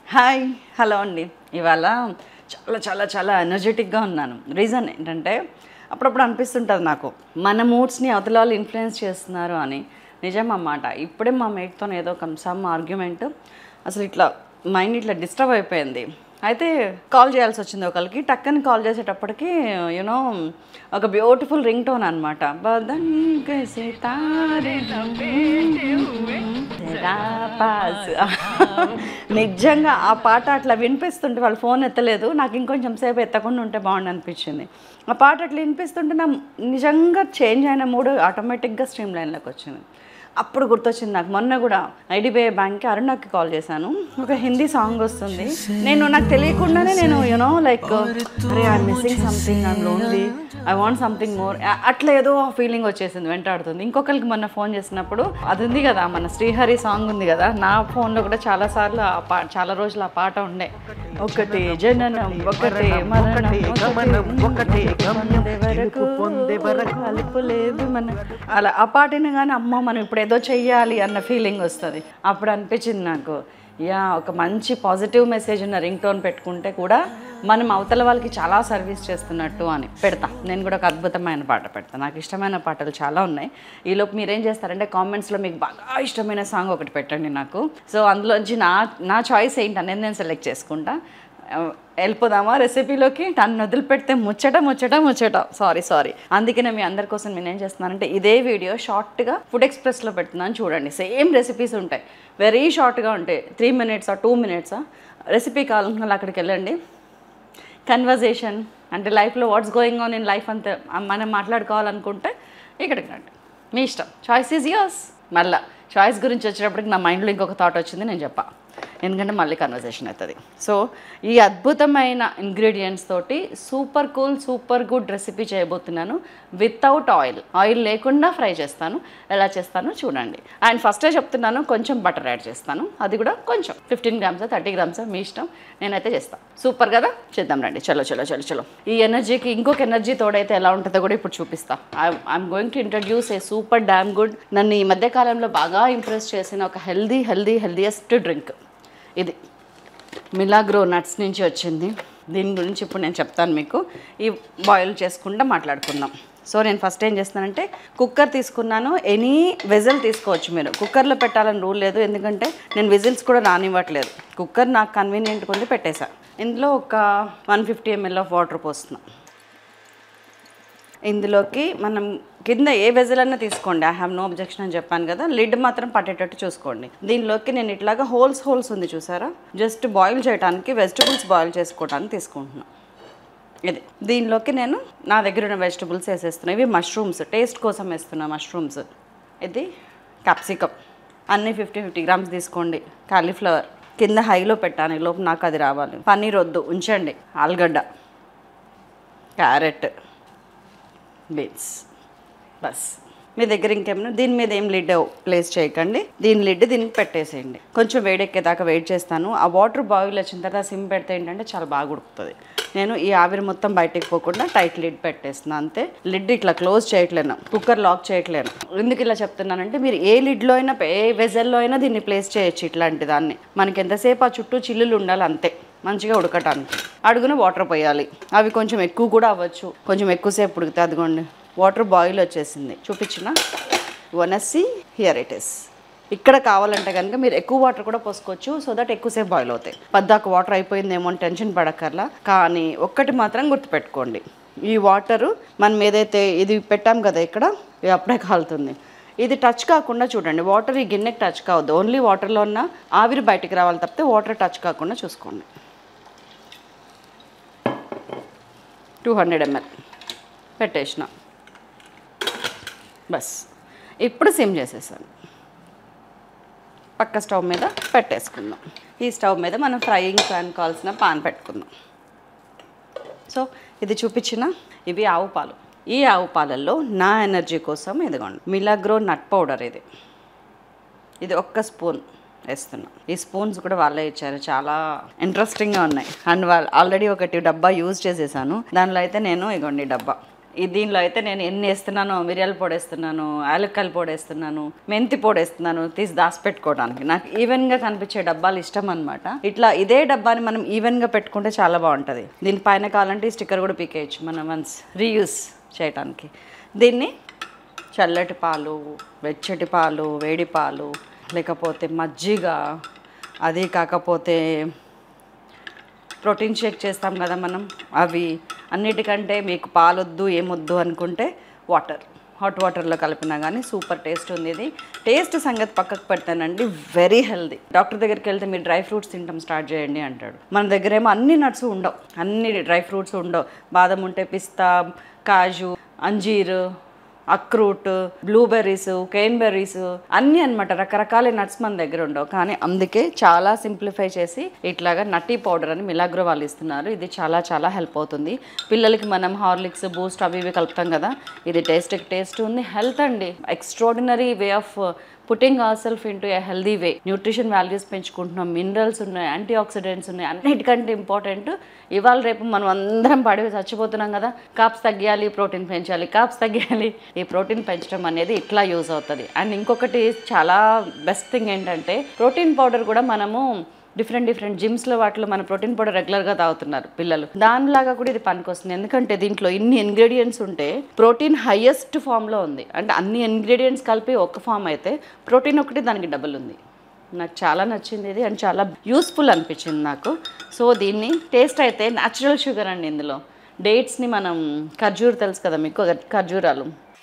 Hi hello అండి ఇవాళ చాలా చాలా చాలా ఎనర్జెటిక్గా ఉన్నాను రీజన్ ఏంటంటే అప్పుడప్పుడు అనిపిస్తుంటుంది నాకు మన మూడ్స్ని అవతల వాళ్ళు ఇన్ఫ్లుయెన్స్ చేస్తున్నారు అని నిజం అన్నమాట ఇప్పుడే మా మేట్తో ఏదో ఒక సమ్ ఆర్గ్యుమెంట్ అసలు ఇట్లా మైండ్ ఇట్లా డిస్టర్బ్ అయిపోయింది అయితే కాల్ చేయాల్సి వచ్చింది ఒకరికి టక్కని కాల్ చేసేటప్పటికి యూనో ఒక బ్యూటిఫుల్ రింగ్ టోన్ అనమాట బదన్ కైసే తారే తెరా పాస్. నిజంగా ఆ పాట అట్లా వినిపిస్తుంటే వాళ్ళు ఫోన్ ఎత్తలేదు నాకు ఇంకొంచెం సేపు ఎత్తకుండా ఉంటే బాగుండు అనిపించింది ఆ పాట అట్లా వినిపిస్తుంటే నా నిజంగా చేంజ్ అయిన మూడు ఆటోమేటిక్గా స్ట్రీమ్ లైన్లోకి వచ్చింది అప్పుడు గుర్తొచ్చింది నాకు మొన్న కూడా ఐడిబిఐ బ్యాంక్కి అరుణాకి కాల్ చేశాను ఒక హిందీ సాంగ్ వస్తుంది నేను నాకు తెలియకుండానే నేను యూనో లైక్ అరే I missing something I'm lonely I want something more అట్లా ఏదో ఫీలింగ్ వచ్చేసింది వెంటాడుతుంది ఇంకొకరికి మొన్న ఫోన్ చేసినప్పుడు అది ఉంది కదా మన శ్రీహరి సాంగ్ ఉంది కదా నా ఫోన్లో కూడా చాలా సార్లు ఆ పా చాలా రోజులు ఆ పాట ఉండే ఒకటి జననం ఒకటి మరణం ఒకటి పొందే వరకు అలుపు లేదు మన అలా ఆ పాటని కానీ అమ్మ మనం ఇప్పుడు ఏదో చెయ్యాలి అన్న ఫీలింగ్ వస్తుంది అప్పుడు అనిపించింది నాకు యా ఒక మంచి పాజిటివ్ మెసేజ్ ఉన్న రింగ్ టోన్ పెట్టుకుంటే కూడా మనం అవతల వాళ్ళకి చాలా సర్వీస్ చేస్తున్నట్టు అని పెడతా నేను కూడా ఒక అద్భుతమైన పాట పెడతాను నాకు ఇష్టమైన పాటలు చాలా ఉన్నాయి ఈలోపు మీరేం చేస్తారంటే కామెంట్స్లో మీకు బాగా ఇష్టమైన సాంగ్ ఒకటి పెట్టండి నాకు సో అందులోంచి నా నా చాయిస్ ఏంటి అనేది నేను సెలెక్ట్ చేసుకుంటా ఆ, వెళ్ళిపోదామా రెసిపీలోకి నన్ను వదిలిపెడితే ముచ్చట ముచ్చట ముచ్చట సారీ సారీ అందుకనే మీ అందరి కోసం నేను ఏం చేస్తున్నానంటే ఇదే వీడియో షార్ట్గా ఫుడ్ ఎక్స్ప్రెస్లో పెడుతున్నాను చూడండి సేమ్ రెసిపీస్ ఉంటాయి వెరీ షార్ట్గా ఉంటాయి త్రీ మినిట్సా టూ మినిట్సా రెసిపీ కావాలనుకున్న వాళ్ళు అక్కడికి వెళ్ళండి కన్వర్జేషన్ అంటే లైఫ్లో what's going on in life అంతే మనం మాట్లాడుకోవాలనుకుంటే ఇక్కడికి రండి మీ ఇష్టం చాయిస్ ఈజ్ యోర్స్ మళ్ళా చాయిస్ గురించి వచ్చేటప్పటికి నా మైండ్లో ఇంకొక థాట్ వచ్చింది నేను చెప్పా ఎందుకంటే మళ్ళీ కన్వర్జేషన్ అవుతుంది సో ఈ అద్భుతమైన ఇంగ్రీడియంట్స్ తోటి super cool super good recipe చేయబోతున్నాను వితౌట్ ఆయిల్ ఆయిల్ లేకుండా ఫ్రై చేస్తాను ఎలా చేస్తానో చూడండి అండ్ ఫస్టే చెప్తున్నాను కొంచెం బటర్ యాడ్ చేస్తాను అది కూడా కొంచెం ఫిఫ్టీన్ గ్రామ్స్ థర్టీ గ్రామ్స్ మీ ఇష్టం నేనైతే చేస్తాను సూపర్ కదా చేద్దాం రండి చలో చలో చలో చలో ఈ ఎనర్జీకి ఇంకొక ఎనర్జీ తోడైతే ఎలా ఉంటుందో కూడా ఇప్పుడు చూపిస్తా I'm going to introduce a super damn good నన్ను ఈ మధ్య కాలంలో బాగా ఇంప్రెస్ చేసిన ఒక హెల్దీ హెల్దీ హెల్దీయెస్ట్ డ్రింక్ ఇది మిలాగ్రో నట్స్ నుంచి వచ్చింది దీని గురించి ఇప్పుడు నేను చెప్తాను మీకు ఈ బాయిల్ చేసుకుంటా మాట్లాడుకుందాం సో నేను ఫస్ట్ ఏం చేస్తానంటే కుక్కర్ తీసుకున్నాను ఎనీ వెజల్ తీసుకోవచ్చు మీరు కుక్కర్లో పెట్టాలని రూల్ లేదు ఎందుకంటే నేను విజిల్స్ కూడా రానివ్వట్లేదు కుక్కర్ నాకు కన్వీనియంట్ కొంది పెట్టేశా ఇందులో ఒక one fifty ML of water పోస్తున్నాం ఇందులోకి మనం కింద ఏ వెజల్ అన్నా తీసుకోండి ఐ హ్యావ్ నో అబ్జెక్షన్ అని చెప్పాను కదా లిడ్ మాత్రం పట్టేటట్టు చూసుకోండి దీనిలోకి నేను ఇట్లాగా హోల్స్ హోల్స్ ఉంది చూసారా జస్ట్ బాయిల్ చేయడానికి వెజిటబుల్స్ బాయిల్ చేసుకోవడానికి తీసుకుంటున్నాను ఇది దీనిలోకి నేను నా దగ్గర ఉన్న వెజిటబుల్స్ వేసేస్తున్నాను ఇవి మష్రూమ్స్ టేస్ట్ కోసం వేస్తున్నా మష్రూమ్స్ ఇది క్యాప్సికమ్ అన్నీ ఫిఫ్టీ ఫిఫ్టీ గ్రామ్స్ తీసుకోండి కాలీఫ్లవర్ కింద హైలో పెట్టాను ఈ లోపు నాకు అది రావాలి పన్నీర్ వద్దు ఉంచండి ఆలుగడ్డ క్యారెట్ బీన్స్ బస్ మీ దగ్గర ఇంకేమైనా దీని మీద ఏం లిడ్ ప్లేస్ చేయకండి దీని లిడ్ దీనికి పెట్టేసేయండి కొంచెం వేడెక్కేదాకా వెయిట్ చేస్తాను ఆ వాటర్ బాయిల్ వచ్చిన తర్వాత సిమ్ పెడితే ఏంటంటే చాలా బాగా ఉడుకుతుంది నేను ఈ ఆవిరి మొత్తం బయటకు పోకుండా టైట్ లిడ్ పెట్టేస్తున్నాను అంతే లిడ్ ఇట్లా క్లోజ్ చేయట్లేను కుక్కర్ లాక్ చేయట్లేను ఎందుకు ఇలా చెప్తున్నానంటే మీరు ఏ లిడ్లో అయినా ఏ వెజల్లో అయినా దీన్ని ప్లేస్ చేయొచ్చు ఇట్లాంటి దాన్ని మనకి ఎంతసేపు ఆ చుట్టూ చిల్లులు ఉండాలి అంతే మంచిగా ఉడకటానికి అడుగున వాటర్ పోయాలి అవి కొంచెం ఎక్కువ కూడా అవ్వచ్చు కొంచెం ఎక్కువసేపు ఉడికితే అదిగోండి వాటర్ బాయిల్ వచ్చేసింది చూపించిన వనస్సి హియర్ ఇట్ ఇస్ ఇక్కడ కావాలంటే కనుక మీరు ఎక్కువ వాటర్ కూడా పోసుకోవచ్చు సో దట్ ఎక్కువసేపు బాయిల్ అవుతాయి పద్దాక వాటర్ అయిపోయిందేమో అని టెన్షన్ పడక్కర్లా కానీ ఒక్కటి మాత్రం గుర్తుపెట్టుకోండి ఈ వాటరు మనం ఏదైతే ఇది పెట్టాం కదా ఇక్కడ ఇది అప్పుడే కాలుతుంది ఇది టచ్ కాకుండా చూడండి వాటర్ ఈ గిన్నెకి టచ్ కావద్దు ఓన్లీ వాటర్లో ఉన్న ఆవిరి బయటికి రావాలి తప్పితే వాటర్ టచ్ కాకుండా చూసుకోండి టూ హండ్రెడ్ ఎంఎల్ పెట్టేసిన బస్ ఇప్పుడు సిమ్ చేసేసాను పక్క స్టవ్ మీద పెట్టేసుకుందాం ఈ స్టవ్ మీద మనం ఫ్రైయింగ్ ప్యాన్ కావాల్సిన పాన్ పెట్టుకుందాం సో ఇది చూపించిన ఇవి ఆవు పాలు ఈ ఆవు పాలల్లో నా ఎనర్జీ కోసం ఇదిగోండి మిలాగ్రో నట్ పౌడర్ ఇది ఇది ఒక్క స్పూన్ వేస్తున్నా ఈ స్పూన్స్ కూడా వాళ్ళే ఇచ్చారు చాలా ఇంట్రెస్టింగ్గా ఉన్నాయి అండ్ వాళ్ళు ఆల్రెడీ ఒకటి డబ్బా యూజ్ చేసేసాను దానిలో అయితే నేను ఇగోండి ఈ డబ్బా ఈ దీనిలో అయితే నేను ఎన్ని వేస్తున్నాను మిరియాల పొడి వేస్తున్నాను యాలక్కల పొడి వేస్తున్నాను మెంతి పొడి వేస్తున్నాను తీసి దాచిపెట్టుకోవడానికి నాకు ఈవెన్గా కనిపించే డబ్బాలు ఇష్టం అనమాట ఇట్లా ఇదే డబ్బాని మనం ఈవెన్గా పెట్టుకుంటే చాలా బాగుంటుంది దీనిపైన కావాలంటే ఈ స్టిక్కర్ కూడా పీకేయచ్చు మనం వన్స్ రీయూస్ చేయడానికి దీన్ని చల్లటి పాలు వెచ్చటి పాలు వేడి పాలు లేకపోతే మజ్జిగ అది కాకపోతే ప్రోటీన్ షేక్ చేస్తాం కదా మనం అవి అన్నిటికంటే మీకు పాలొద్దు ఏమొద్దు అనుకుంటే వాటర్ హాట్ వాటర్లో కలిపినా కానీ సూపర్ టేస్ట్ ఉంది ఇది టేస్ట్ సంగతి పక్కకు పెడతానండి వెరీ హెల్దీ డాక్టర్ దగ్గరికి వెళ్తే మీరు డ్రై ఫ్రూట్స్ తింటాం స్టార్ట్ చేయండి అంటాడు మన దగ్గర ఏమో అన్ని నట్స్ ఉండవు అన్ని డ్రై ఫ్రూట్స్ ఉండవు బాదం ఉంటే పిస్తా కాజు అంజీర్ అక్రూట్ బ్లూబెర్రీస్ కేన్బెర్రీస్ అన్నీ అనమాట రకరకాల నట్స్ మన దగ్గర ఉండవు కానీ అందుకే చాలా సింప్లిఫై చేసి ఇట్లాగా నట్టి పౌడర్ అని మిలాగ్రో వాళ్ళు ఇస్తున్నారు ఇది చాలా చాలా హెల్ప్ అవుతుంది పిల్లలకి మనం హార్లిక్స్ బూస్ట్ అవి ఇవి కలుపుతాం కదా ఇది టేస్ట్కి టేస్ట్ ఉంది హెల్త్ అండి extraordinary way of putting our self into a healthy way nutrition values పెంచుకుంటున్నాం మినరల్స్ ఉన్నాయి యాంటీ ఆక్సిడెంట్స్ ఉన్నాయి అన్నిటికంటే ఇంపార్టెంట్ ఇవాళ రేపు మనం అందరం పడి చచ్చిపోతున్నాం కదా కాప్స్ తగ్గాలి ప్రోటీన్ పెంచాలి కాప్స్ తగ్గాలి ఈ ప్రోటీన్ పెంచడం అనేది ఇట్లా యూజ్ అవుతుంది అండ్ ఇంకొకటి చాలా బెస్ట్ థింగ్ ఏంటంటే ప్రోటీన్ పౌడర్ కూడా మనము డిఫరెంట్ డిఫరెంట్ జిమ్స్లో వాటిలో మన ప్రోటీన్ పౌడర్ రెగ్యులర్గా తాగుతున్నారు పిల్లలు దానిలాగా కూడా ఇది పనికొస్తుంది ఎందుకంటే దీంట్లో ఇన్ని ఇంగ్రీడియంట్స్ ఉంటే ప్రోటీన్ హైయెస్ట్ ఫామ్లో ఉంది అంటే అన్ని ఇంగ్రీడియంట్స్ కలిపి ఒక ఫామ్ అయితే ప్రోటీన్ ఒకటి దానికి డబుల్ ఉంది నాకు చాలా నచ్చింది ఇది అండ్ చాలా యూస్ఫుల్ అనిపించింది నాకు సో దీన్ని టేస్ట్ అయితే న్యాచురల్ షుగర్ అండి ఇందులో డేట్స్ని మనం ఖర్జూర్ తెలుసు కదా మీకు ఖర్జూరాలు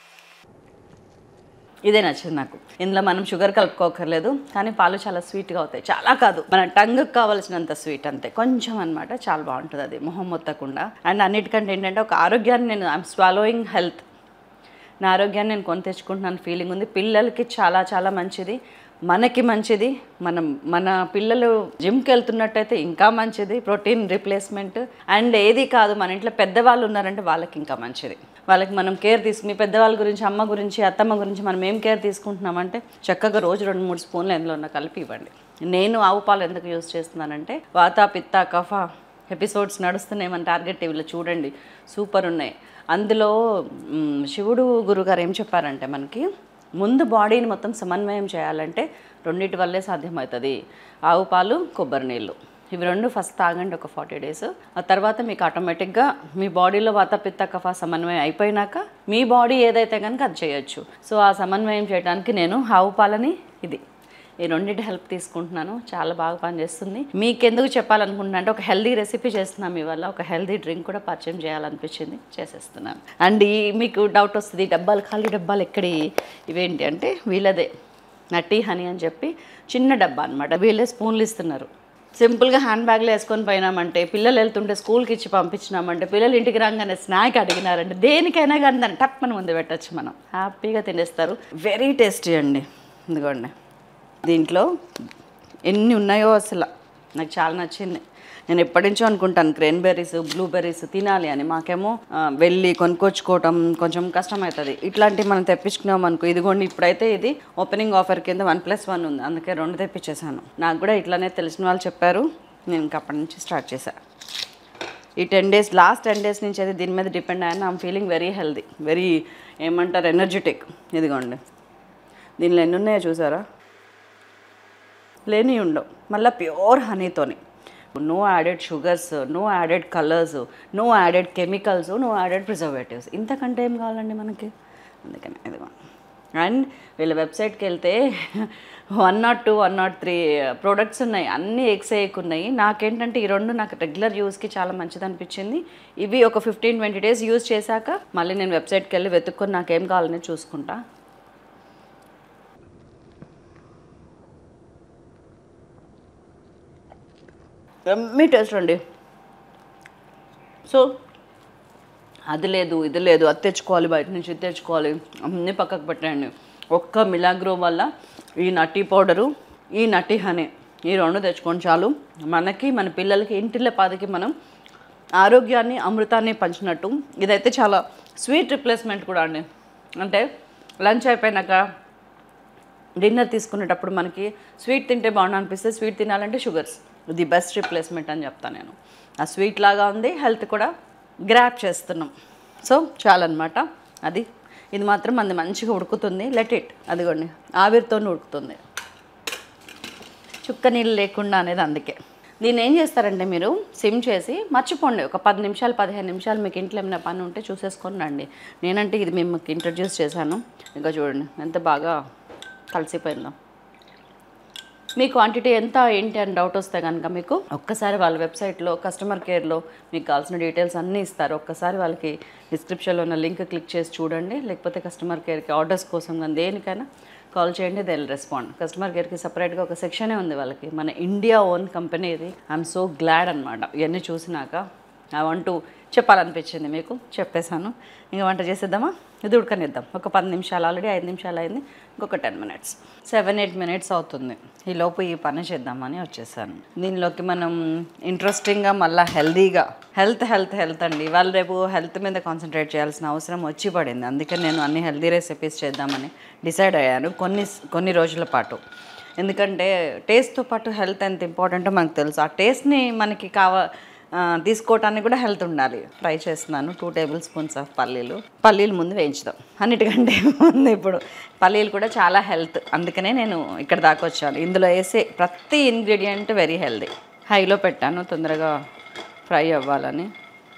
ఇదే నచ్చింది నాకు ఇందులో మనం షుగర్ కలుపుకోకర్లేదు కానీ పాలు చాలా స్వీట్గా అవుతాయి చాలా కాదు మన టంగ్కి కావాల్సినంత స్వీట్ అంతే కొంచెం అనమాట చాలా బాగుంటుంది అది మొహం మొత్తకుండా అండ్ అన్నిటికంటే ఏంటంటే ఒక ఆరోగ్యాన్ని నేను ఐఎమ్ స్వాలోయింగ్ హెల్త్ నా ఆరోగ్యాన్ని నేను కొని తెచ్చుకుంటున్నాను ఫీలింగ్ ఉంది పిల్లలకి చాలా చాలా మంచిది మనకి మంచిది మనం మన పిల్లలు జిమ్కి వెళ్తున్నట్టయితే ఇంకా మంచిది ప్రోటీన్ రీప్లేస్మెంట్ అండ్ ఏది కాదు మన ఇంట్లో పెద్దవాళ్ళు ఉన్నారంటే వాళ్ళకి ఇంకా మంచిది వాళ్ళకి మనం కేర్ తీసుకు మీ పెద్దవాళ్ళ గురించి అమ్మ గురించి అత్తమ్మ గురించి మనం ఏం కేర్ తీసుకుంటున్నామంటే చక్కగా రోజు రెండు మూడు స్పూన్లు ఎందులో ఉన్న కలిపి ఇవ్వండి నేను ఆవు పాలు ఎందుకు యూజ్ చేస్తున్నానంటే వాత పిత్త కఫ ఎపిసోడ్స్ నడుస్తున్నాయి మన టార్గెట్ టీవీలో చూడండి సూపర్ ఉన్నాయి అందులో మ్, శివుడు గురుగారు ఏం చెప్పారంటే మనకి ముందు బాడీని మొత్తం సమన్వయం చేయాలంటే రెండింటి వల్లే సాధ్యమవుతుంది ఆవు పాలు కొబ్బరి నీళ్ళు ఇవి రెండు ఫస్ట్ తాగండి ఒక ఫార్టీ డేస్ ఆ తర్వాత మీకు ఆటోమేటిక్గా మీ బాడీలో వాత పిత్త కఫ సమన్వయం అయిపోయినాక మీ బాడీ ఏదైతే కనుక అది చేయొచ్చు సో ఆ సమన్వయం చేయడానికి నేను ఆవు పాలని ఇది ఈ రెండింటి హెల్ప్ తీసుకుంటున్నాను చాలా బాగా పనిచేస్తుంది మీకెందుకు చెప్పాలనుకుంటున్నా అంటే ఒక హెల్దీ రెసిపీ చేస్తున్నాం ఇవాళ ఒక హెల్దీ డ్రింక్ కూడా పరిచయం చేయాలనిపించింది చేసేస్తున్నాను అండ్ ఈ మీకు డౌట్ వస్తుంది ఈ డబ్బాలు ఖాళీ డబ్బాలు ఎక్కడి ఇవేంటి అంటే వీళ్ళదే నటీ హనీ అని చెప్పి చిన్న డబ్బా అనమాట వీళ్ళే స్పూన్లు ఇస్తున్నారు సింపుల్గా హ్యాండ్ బ్యాగ్లో వేసుకొని పోయినామంటే పిల్లలు వెళ్తుంటే స్కూల్కి ఇచ్చి పంపించినామంటే పిల్లలు ఇంటికి రాగానే స్నాక్ అడిగినారంటే దేనికైనా కానీ దాన్ని టప్ మన ముందు పెట్టచ్చు మనం హ్యాపీగా తినేస్తారు వెరీ టేస్టీ అండి ఇదిగోండి దీంట్లో ఎన్ని ఉన్నాయో అసలు నాకు చాలా నచ్చింది నేను ఎప్పటి నుంచో అనుకుంటాను క్రెన్బెర్రీస్ బ్లూబెర్రీస్ తినాలి అని మాకేమో ఆ, వెళ్ళి కొనుక్కొచ్చుకోవటం కొంచెం కష్టం అవుతుంది ఇట్లాంటివి మనం తెప్పించుకున్నాం అనుకో ఇదిగోండి ఇప్పుడైతే ఇది ఓపెనింగ్ ఆఫర్ కింద వన్ ప్లస్ వన్ ఉంది అందుకే రెండు తెప్పించేసాను నాకు కూడా ఇట్లానే తెలిసిన వాళ్ళు చెప్పారు నేను ఇంకా అప్పటి నుంచి స్టార్ట్ చేశాను ఈ ten days last ten days నుంచి అయితే దీని మీద డిపెండ్ అయ్యాను I'm feeling very healthy very ఏమంటారు ఎనర్జెటిక్ ఇదిగోండి దీనిలో ఎన్ని ఉన్నాయో చూసారా లేని ఉండవు మళ్ళీ ప్యూర్ హనీతోని no added sugars no added colours no added chemicals no added preservatives ఇంతకంటే ఏం కావాలండి మనకి అందుకని ఇదిగో అండ్ వీళ్ళ వెబ్సైట్కి వెళ్తే one naught two one naught three products ఉన్నాయి అన్నీ ఎక్సైక్ ఉన్నాయి నాకేంటంటే ఈ రెండు నాకు రెగ్యులర్ యూస్కి చాలా మంచిది అనిపించింది ఇవి ఒక ఫిఫ్టీన్ ట్వంటీ డేస్ యూజ్ చేశాక మళ్ళీ నేను వెబ్సైట్కి వెళ్ళి వెతుక్కొని నాకేం కావాలని చూసుకుంటా ఎమ్మి టేస్ట్ అండి సో అది లేదు ఇది లేదు అది తెచ్చుకోవాలి బయట నుంచి ఇది తెచ్చుకోవాలి అన్నీ పక్కకు పెట్టండి ఒక్క మిలాగ్రో వల్ల ఈ నట్టి పౌడరు ఈ నట్టి హనీ ఈ రెండు తెచ్చుకొని చాలు మనకి మన పిల్లలకి ఇంటిలో పాదికి మనం ఆరోగ్యాన్ని అమృతాన్ని పంచినట్టు ఇదైతే చాలా స్వీట్ రిప్లేస్మెంట్ కూడా అండి అంటే లంచ్ అయిపోయినాక డిన్నర్ తీసుకునేటప్పుడు మనకి స్వీట్ తింటే బాగుండు అనిపిస్తే స్వీట్ తినాలంటే షుగర్స్ ది బెస్ట్ రిప్లేస్మెంట్ అని చెప్తాను నేను ఆ స్వీట్ లాగా ఉంది హెల్త్ కూడా గ్రాప్ చేస్తున్నాం సో చాలన్నమాట అది ఇది మాత్రం మంది మంచిగా ఉడుకుతుంది లెట్ ఇట్ అదిగోండి ఆవిరితో ఉడుకుతుంది చుక్క నీళ్ళు లేకుండా అనేది అందుకే దీన్ని ఏం చేస్తారంటే మీరు సిమ్ చేసి మర్చిపోండి ఒక పది నిమిషాలు పదిహేను నిమిషాలు మీకు ఇంట్లో ఏమైనా పని ఉంటే చూసేసుకొని రండి నేనంటే ఇది మేము ఇంట్రడ్యూస్ చేశాను ఇంకా చూడండి ఎంత బాగా కలిసిపోయిందో మీ క్వాంటిటీ ఎంత ఏంటి అని డౌట్ వస్తే కనుక మీకు ఒక్కసారి వాళ్ళ వెబ్సైట్లో కస్టమర్ కేర్లో మీకు కావాల్సిన డీటెయిల్స్ అన్నీ ఇస్తారు ఒక్కసారి వాళ్ళకి డిస్క్రిప్షన్లో ఉన్న లింక్ క్లిక్ చేసి చూడండి లేకపోతే కస్టమర్ కేర్కి ఆర్డర్స్ కోసం కానీ దేనికైనా కాల్ చేయండి దే రెస్పాండ్ కస్టమర్ కేర్కి సపరేట్గా ఒక సెక్షనే ఉంది వాళ్ళకి మన ఇండియా ఓన్ కంపెనీ ఇది ఐఎమ్ సో గ్లాడ్ అనమాట ఇవన్నీ చూసినాక ఐ వాంట్ చెప్పాలనిపించింది మీకు చెప్పేశాను ఇంకా వంట చేసేద్దామా ఇది ఉడకనిద్దాం ఒక పది నిమిషాలు ఆల్రెడీ ఐదు నిమిషాలు అయింది ఇంకొక ten minutes seven eight minutes అవుతుంది ఈ లోపు ఈ పని చేద్దామని వచ్చేసాను దీనిలోకి మనం ఇంట్రెస్టింగ్గా మళ్ళీ హెల్దీగా హెల్త్ హెల్త్ హెల్త్ అండి వాళ్ళు రేపు హెల్త్ మీద కాన్సన్ట్రేట్ చేయాల్సిన అవసరం వచ్చి పడింది అందుకే నేను అన్ని హెల్దీ రెసిపీస్ చేద్దామని డిసైడ్ అయ్యాను కొన్ని కొన్ని రోజుల పాటు ఎందుకంటే టేస్ట్తో పాటు హెల్త్ ఎంత ఇంపార్టెంటో మనకు తెలుసు ఆ టేస్ట్ని మనకి కావ ఆ, తీసుకోవటానికి కూడా హెల్త్ ఉండాలి ఫ్రై చేస్తున్నాను టూ టేబుల్ స్పూన్స్ ఆఫ్ పల్లీలు పల్లీలు ముందు వేయించుదాం అన్నిటికంటే ముందు ఇప్పుడు పల్లీలు కూడా చాలా హెల్త్ అందుకనే నేను ఇక్కడ దాకా వచ్చాను ఇందులో వేసే ప్రతి ఇంగ్రీడియంట్ వెరీ హెల్దీ హైలో పెట్టాను తొందరగా ఫ్రై అవ్వాలని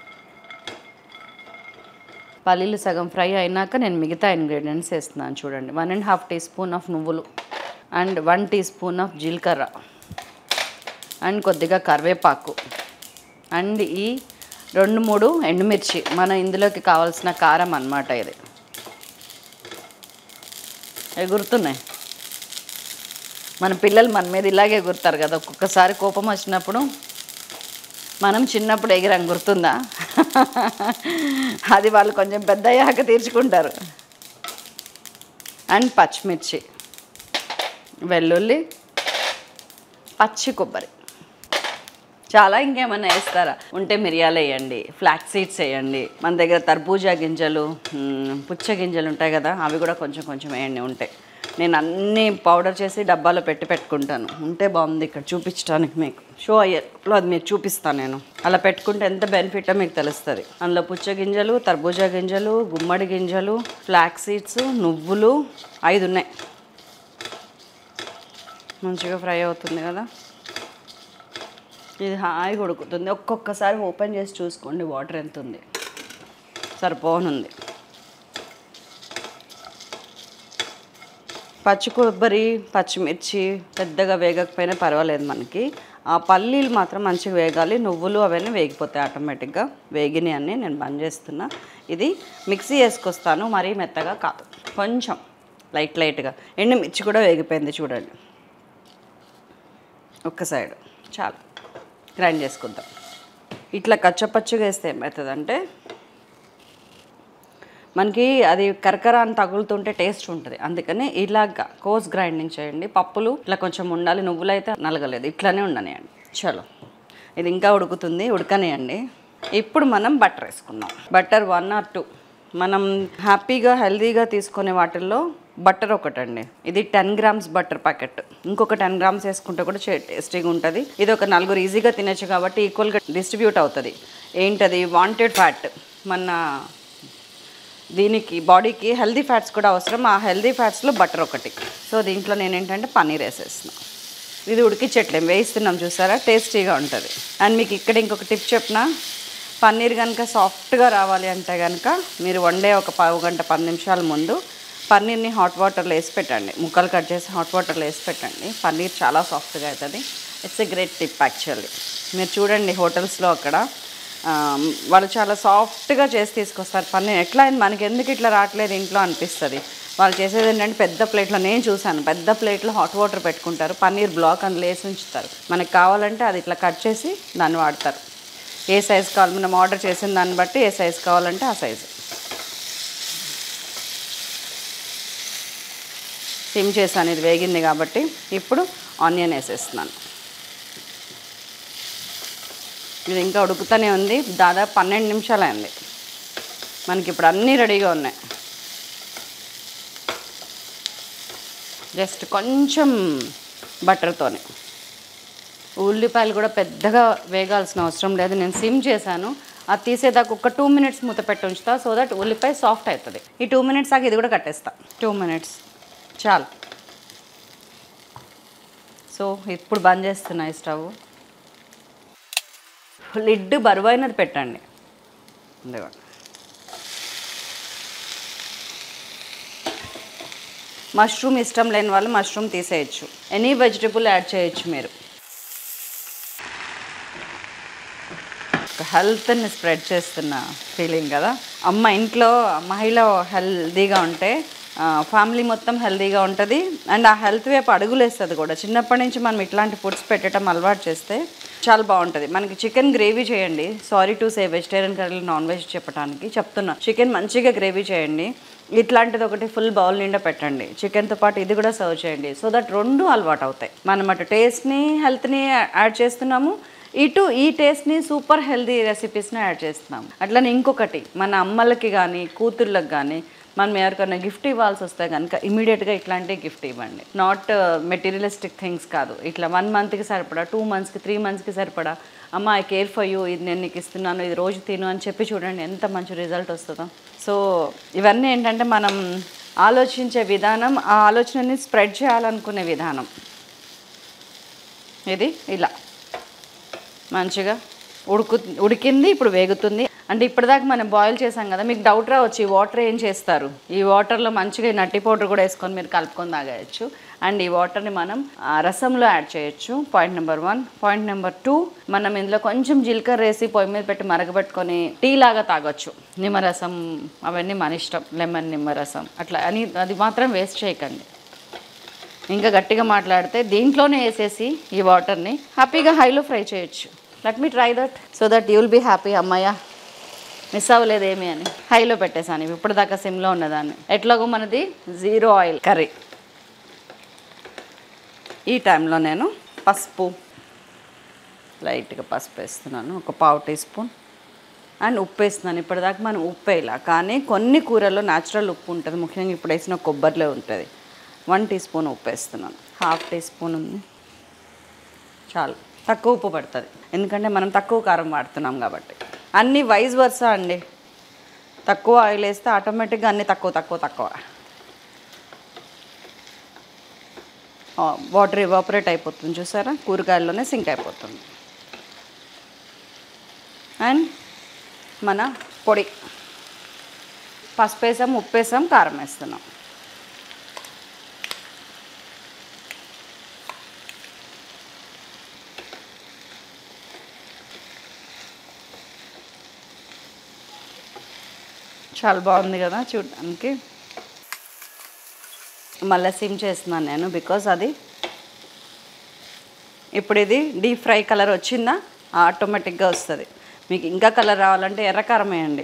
పల్లీలు సగం ఫ్రై అయినాక నేను మిగతా ఇంగ్రీడియంట్స్ వేస్తున్నాను చూడండి one and half teaspoon of నువ్వులు and one teaspoon of జీలకర్ర అండ్ కొద్దిగా కరివేపాకు అండ్ ఈ రెండు మూడు ఎండుమిర్చి మన ఇందులోకి కావాల్సిన కారం అన్నమాట ఇది ఎగురుతున్నాయి మన పిల్లలు మన మీద ఇలాగే ఎగురుతారు కదా ఒక్కొక్కసారి కోపం వచ్చినప్పుడు మనం చిన్నప్పుడు ఎగిరాం గుర్తుందా అది వాళ్ళు కొంచెం పెద్ద అయ్యాక తీర్చుకుంటారు అండ్ పచ్చిమిర్చి వెల్లుల్లి పచ్చి కొబ్బరి చాలా ఇంకేమైనా వేస్తారా ఉంటే మిరియాలు వేయండి ఫ్లాక్ సీడ్స్ వేయండి మన దగ్గర తర్బూజా గింజలు మ్, పుచ్చ గింజలు ఉంటాయి కదా అవి కూడా కొంచెం కొంచెం వేయండి ఉంటాయి నేను అన్నీ పౌడర్ చేసి డబ్బాలో పెట్టి పెట్టుకుంటాను ఉంటే బాగుంది ఇక్కడ చూపించడానికి మీకు షో అయ్యేలో అది మీకు చూపిస్తాను నేను అలా పెట్టుకుంటే ఎంత బెనిఫిటో మీకు తెలుస్తుంది అందులో పుచ్చ గింజలు తర్బూజా గింజలు గుమ్మడి గింజలు ఫ్లాక్ సీడ్స్ నువ్వులు ఐదు ఉన్నాయి మంచిగా ఫ్రై అవుతుంది కదా ఇది హాయిగా ఉడుకుతుంది ఒక్కొక్కసారి ఓపెన్ చేసి చూసుకోండి వాటర్ ఎంత ఉంది సరిపోనుంది పచ్చి కొబ్బరి పచ్చిమిర్చి పెద్దగా వేగకపోయినా పర్వాలేదు మనకి ఆ పల్లీలు మాత్రం మంచిగా వేగాలి నువ్వులు అవన్నీ వేగిపోతాయి ఆటోమేటిక్గా వేగినాయి అని నేను బంద్ చేస్తున్నా ఇది మిక్సీ వేసుకొస్తాను మరీ మెత్తగా కాదు కొంచెం లైట్ లైట్గా ఎండుమిర్చి కూడా వేగిపోయింది చూడండి ఒక్క సైడ్ చాలు గ్రైండ్ చేసుకుందాం ఇట్లా కచ్చపచ్చగా వేస్తే ఏమవుతుందంటే మనకి అది కరకర అని తగులుతుంటే టేస్ట్ ఉంటుంది అందుకని ఇలాగా కోస్ గ్రైండింగ్ చేయండి పప్పులు ఇట్లా కొంచెం ఉండాలి నువ్వులు అయితే నలగలేదు ఇట్లానే ఉండనియండి చలో ఇది ఇంకా ఉడుకుతుంది ఉడకనియండి ఇప్పుడు మనం బటర్ వేసుకుందాం బటర్ వన్ ఆర్ టూ మనం హ్యాపీగా హెల్తీగా తీసుకునే వాటిల్లో బటర్ ఒకటండి ఇది టెన్ గ్రామ్స్ బటర్ ప్యాకెట్ ఇంకొక టెన్ గ్రామ్స్ వేసుకుంటే కూడా టేస్టీగా ఉంటుంది ఇది ఒక నలుగురు ఈజీగా తినచ్చు కాబట్టి ఈక్వల్గా డిస్ట్రిబ్యూట్ అవుతుంది ఏంటది వాంటెడ్ ఫ్యాట్ మన దీనికి బాడీకి హెల్దీ ఫ్యాట్స్ కూడా అవసరం ఆ హెల్దీ ఫ్యాట్స్లో బటర్ ఒకటి సో దీంట్లో నేను ఏంటంటే పన్నీర్ వేసేస్తున్నాను ఇది ఉడికించట్లేం వేయిస్తున్నాం చూసారా టేస్టీగా ఉంటుంది అండ్ మీకు ఇక్కడ ఇంకొక టిప్ చెప్పిన పన్నీర్ కనుక సాఫ్ట్గా రావాలి అంటే కనుక మీరు వండే ఒక పావు గంట పది నిమిషాల ముందు పన్నీర్ని హాట్ వాటర్లో వేసి పెట్టండి ముక్కలు కట్ చేసి హాట్ వాటర్లో వేసి పెట్టండి పన్నీర్ చాలా సాఫ్ట్గా అవుతుంది it's a great tip actually మీరు చూడండి హోటల్స్లో అక్కడ ఆ, వాళ్ళు చాలా సాఫ్ట్గా చేసి తీసుకొస్తారు పన్నీర్ ఎట్లా అయింది మనకి ఎందుకు ఇట్లా రావట్లేదు ఇంట్లో అనిపిస్తుంది వాళ్ళు చేసేది ఏంటంటే పెద్ద ప్లేట్లో నేను చూసాను పెద్ద ప్లేట్లో హాట్ వాటర్ పెట్టుకుంటారు పన్నీర్ బ్లాక్ అందులో వేసి ఉంచుతారు మనకి కావాలంటే అది ఇట్లా కట్ చేసి దాన్ని వాడతారు ఏ సైజు కావాలి మనం ఆర్డర్ చేసిన దాన్ని బట్టి ఏ సైజు కావాలంటే ఆ సైజు సిమ్ చేశాను ఇది వేగింది కాబట్టి ఇప్పుడు ఆనియన్ వేసేస్తున్నాను ఇది ఇంకా ఉడుకుతూనే ఉంది దాదాపు పన్నెండు నిమిషాలు అయింది మనకి ఇప్పుడు అన్నీ రెడీగా ఉన్నాయి జస్ట్ కొంచెం బటర్తోనే ఉల్లిపాయలు కూడా పెద్దగా వేగాల్సిన అవసరం లేదు నేను సిమ్ చేశాను అది తీసేదాకా ఒక టూ మినిట్స్ మూత పెట్టి ఉంచుతా సో దట్ ఉల్లిపాయ సాఫ్ట్ అవుతుంది ఈ టూ మినిట్స్ దాకా ఇది కూడా కట్టేస్తా టూ మినిట్స్ చాలు సో ఇప్పుడు బంద్ చేస్తున్నా ఈ స్టవ్ లిడ్ బరువైనది పెట్టండి ఇదిగోండి. మష్రూమ్ ఇష్టం లేని వాళ్ళు మష్రూమ్ తీసేయచ్చు ఎనీ వెజిటబుల్ యాడ్ చేయొచ్చు మీరు హెల్త్ని స్ప్రెడ్ చేస్తున్న ఫీలింగ్ కదా అమ్మ ఇంట్లో మహిళ హెల్తీగా ఉంటే ఫ్యామిలీ మొత్తం హెల్తీగా ఉంటుంది అండ్ ఆ హెల్త్ వైపు అడుగులేస్తుంది కూడా చిన్నప్పటి నుంచి మనం ఇట్లాంటి ఫుడ్స్ పెట్టడం అలవాటు చేస్తే చాలా బాగుంటుంది మనకి చికెన్ గ్రేవీ చేయండి sorry to say vegetarian curry non veg చెప్పడానికి చెప్తున్నా చికెన్ మంచిగా గ్రేవీ చేయండి ఇట్లాంటిది ఒకటి ఫుల్ బౌల్ నిండా పెట్టండి చికెన్తో పాటు ఇది కూడా సర్వ్ చేయండి సో దట్ రెండు అలవాటు అవుతాయి మనం అటు టేస్ట్ని హెల్త్ని యాడ్ చేస్తున్నాము ఇటు ఈ టేస్ట్ని సూపర్ హెల్తీ రెసిపీస్ని యాడ్ చేస్తున్నాం అట్లనే ఇంకొకటి మన అమ్మలకి కానీ కూతుర్లకు కానీ మనం ఎవరికైనా గిఫ్ట్ ఇవ్వాల్సి వస్తే కనుక ఇమీడియట్గా ఇట్లాంటి గిఫ్ట్ ఇవ్వండి నాట్ మెటీరియలిస్టిక్ థింగ్స్ కాదు ఇట్లా వన్ మంత్కి సరిపడా టూ మంత్స్కి త్రీ మంత్స్కి సరిపడా అమ్మ ఐ కేర్ ఫర్ యూ ఇది నేను నీకు ఇస్తున్నాను ఇది రోజు తిను అని చెప్పి చూడండి ఎంత మంచి రిజల్ట్ వస్తుందో సో ఇవన్నీ ఏంటంటే మనం ఆలోచించే విధానం ఆ ఆలోచనని స్ప్రెడ్ చేయాలనుకునే విధానం ఇది ఇలా మంచిగా ఉడుకు ఉడికింది ఇప్పుడు వేగుతుంది అంటే ఇప్పటిదాకా మనం బాయిల్ చేసాం కదా మీకు డౌట్ రావచ్చు ఈ వాటర్ ఏం చేస్తారు ఈ వాటర్లో మంచిగా ఈ నట్టి పౌడర్ కూడా వేసుకొని మీరు కలుపుకొని తాగేయచ్చు అండ్ ఈ వాటర్ని మనం ఆ, రసంలో యాడ్ చేయొచ్చు point number one point number two మనం ఇందులో కొంచెం జీలకర్ర వేసి పొయ్యి మీద పెట్టి మరగబెట్టుకొని టీ లాగా తాగొచ్చు నిమ్మరసం అవన్నీ మన ఇష్టం లెమన్ నిమ్మరసం అట్లా అని అది మాత్రం వేస్ట్ చేయకండి ఇంకా గట్టిగా మాట్లాడితే దీంట్లోనే వేసేసి ఈ వాటర్ని హ్యాపీగా హైలో ఫ్రై చేయొచ్చు let me try that so that you'll be happy అమ్మయ్య మిస్ అవ్వలేదు ఏమి అని హైలో పెట్టేశాను ఇవి ఇప్పుడు దాకా సిమ్లో ఉన్నదాన్ని ఎట్లాగో మనది జీరో ఆయిల్ కర్రీ ఈ టైంలో నేను పసుపు లైట్గా పసుపు వేస్తున్నాను ఒక పావు టీ స్పూన్ అండ్ ఉప్పు వేస్తున్నాను ఇప్పటిదాకా మనం ఉప్పు వేయాల కానీ కొన్ని కూరల్లో న్యాచురల్ ఉప్పు ఉంటుంది ముఖ్యంగా ఇప్పుడు వేసిన కొబ్బరిలో ఉంటుంది వన్ టీ స్పూన్ ఉప్పు వేస్తున్నాను హాఫ్ టీ స్పూన్ ఉంది చాలు తక్కువ ఉప్పు పడుతుంది ఎందుకంటే మనం తక్కువ కారం వాడుతున్నాం కాబట్టి అన్నీ వైజ్ వర్సా అండి తక్కువ ఆయిల్ వేస్తే ఆటోమేటిక్గా అన్నీ తక్కువ తక్కువ తక్కువ వాటర్ ఇవాపరేట్ అయిపోతుంది చూసారా కూరగాయల్లోనే సింక్ అయిపోతుంది అండ్ మన పొడి పసుపు వేసాం ఉప్పు వేసాం కారం వేస్తున్నాం చాలా బాగుంది కదా చూడడానికి మళ్ళీ సిమ్ చేస్తున్నాను నేను బికాస్ అది ఇప్పుడు ఇది డీప్ ఫ్రై కలర్ వచ్చిందా ఆటోమేటిక్గా వస్తుంది మీకు ఇంకా కలర్ రావాలంటే ఎర్రకారం వేయండి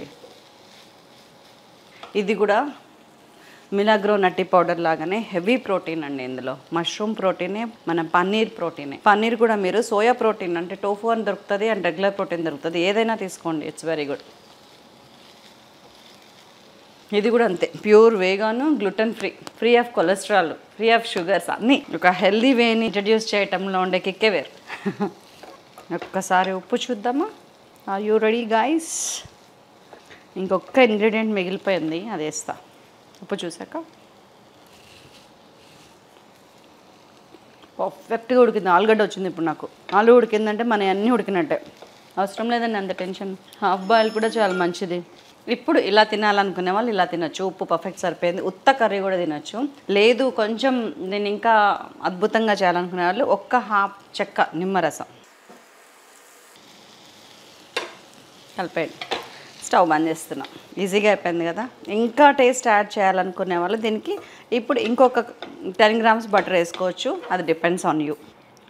ఇది కూడా మిలాగ్రో నట్టి పౌడర్ లాగానే హెవీ ప్రోటీన్ అండి ఇందులో మష్రూమ్ ప్రోటీనే మన పన్నీర్ ప్రోటీనే పన్నీర్ కూడా మీరు సోయా ప్రోటీన్ అంటే టోఫు అని దొరుకుతుంది అండ్ రెగ్యులర్ ప్రోటీన్ దొరుకుతుంది ఏదైనా తీసుకోండి ఇట్స్ వెరీ గుడ్ ఇది కూడా అంతే pure vegan gluten free free of cholesterol free of sugars అన్నీ ఒక హెల్దీ వేని ఇంట్రడ్యూస్ చేయటంలో ఉండే కిక్కే వేరు ఒక్కసారి ఉప్పు చూద్దామా ఆర్ యూ రెడీ గాయస్ ఇంకొక ఇంగ్రీడియంట్ మిగిలిపోయింది అది వేస్తా ఉప్పు చూసాక పర్ఫెక్ట్గా ఉడికింది ఆలుగడ్డ వచ్చింది ఇప్పుడు నాకు ఆలు ఉడికిందంటే మన అన్నీ ఉడికినట్టే అవసరం లేదండి అంత టెన్షన్ హాఫ్ బాయిల్ కూడా చాలా మంచిది ఇప్పుడు ఇలా తినాలనుకునే వాళ్ళు ఇలా తినొచ్చు ఉప్పు పర్ఫెక్ట్ సరిపోయింది ఉత్త కర్రీ కూడా తినొచ్చు లేదు కొంచెం నేను ఇంకా అద్భుతంగా చేయాలనుకునే వాళ్ళు ఒక్క హాఫ్ చెక్క నిమ్మరసం కలిపేయండి స్టవ్ బంద్ చేస్తున్నా ఈజీగా అయిపోయింది కదా ఇంకా టేస్ట్ యాడ్ చేయాలనుకునే వాళ్ళు దీనికి ఇప్పుడు ఇంకొక టెన్ గ్రామ్స్ బటర్ వేసుకోవచ్చు అది డిపెండ్స్ ఆన్ యూ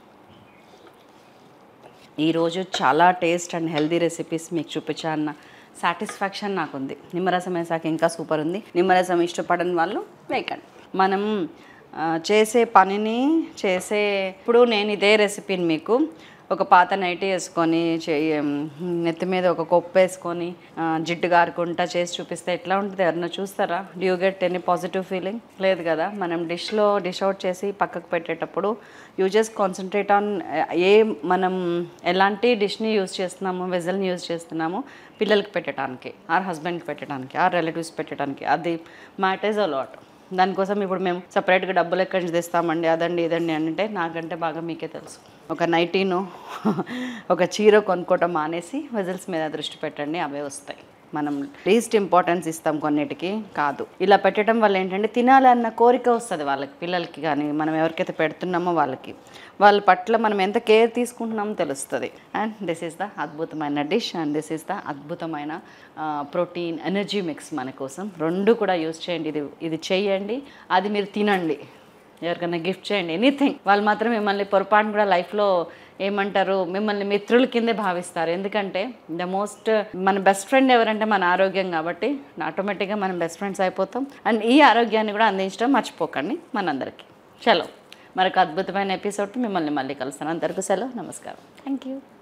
ఈరోజు చాలా టేస్ట్ అండ్ హెల్దీ రెసిపీస్ మీకు చూపించాలన్న సాటిస్ఫాక్షన్ నాకుంది నిమ్మరసం వేసాక ఇంకా సూపర్ ఉంది నిమ్మరసం ఇష్టపడని వాళ్ళు వేయకండి మనం ఆ, చేసే పనిని చేసే ఇప్పుడు నేను ఇదే రెసిపీని మీకు ఒక పాత నైటీ వేసుకొని చెయ్యి నెత్తి మీద ఒక కొప్పు వేసుకొని ఆ, జిడ్డు గారుకుంటా చేసి చూపిస్తే ఎట్లా ఉంటుంది ఎవరన్నా చూస్తారా do you get any positive feeling లేదు కదా మనం డిష్లో డిష్ అవుట్ చేసి పక్కకు పెట్టేటప్పుడు you just concentrate on a మనం ఎలాంటి డిష్ని యూజ్ చేస్తున్నాము వెజల్ని యూజ్ చేస్తున్నాము పిల్లలకి పెట్టడానికి ఆర్ హస్బెండ్కి పెట్టడానికి ఆర్ రిలేటివ్స్ పెట్టడానికి అది మ్యాటర్స్ అలాట్ దానికోసం ఇప్పుడు మేము సపరేట్గా డబ్బులు ఎక్కడి నుంచి తెస్తామండి అదండి ఇదండి అంటే నాకంటే బాగా మీకే తెలుసు ఒక నైటీను ఒక చీర కొనుక్కోవటం మానేసి వెజల్స్ మీద దృష్టి పెట్టండి అవే వస్తాయి మనం లీస్ట్ ఇంపార్టెన్స్ ఇస్తాం కొన్నిటికి కాదు ఇలా పెట్టడం వల్ల ఏంటంటే తినాలన్న కోరిక వస్తుంది వాళ్ళకి పిల్లలకి కానీ మనం ఎవరికైతే పెడుతున్నామో వాళ్ళకి వాళ్ళ పట్ల మనం ఎంత కేర్ తీసుకుంటున్నామో తెలుస్తుంది అండ్ దిస్ ఈస్ ద అద్భుతమైన dish and this is the అద్భుతమైన ప్రోటీన్ ఎనర్జీ మిక్స్ మన కోసం రెండు కూడా యూస్ చేయండి ఇది ఇది చేయండి అది మీరు తినండి ఎవరికైనా గిఫ్ట్ చేయండి ఎనీథింగ్ వాళ్ళు మాత్రం మిమ్మల్ని పొరపాటున కూడా లైఫ్లో ఏమంటారు మిమ్మల్ని మిత్రుల కిందే భావిస్తారు ఎందుకంటే ద మోస్ట్ మన బెస్ట్ ఫ్రెండ్ ఎవరంటే మన ఆరోగ్యం కాబట్టి ఆటోమేటిక్గా మనం బెస్ట్ ఫ్రెండ్స్ అయిపోతాం అండ్ ఈ ఆరోగ్యాన్ని కూడా అందించడం మర్చిపోకండి మనందరికీ చలో మరొక అద్భుతమైన ఎపిసోడ్ మిమ్మల్ని మళ్ళీ కలుస్తాను అందరికీ సెలవు నమస్కారం థ్యాంక్ యూ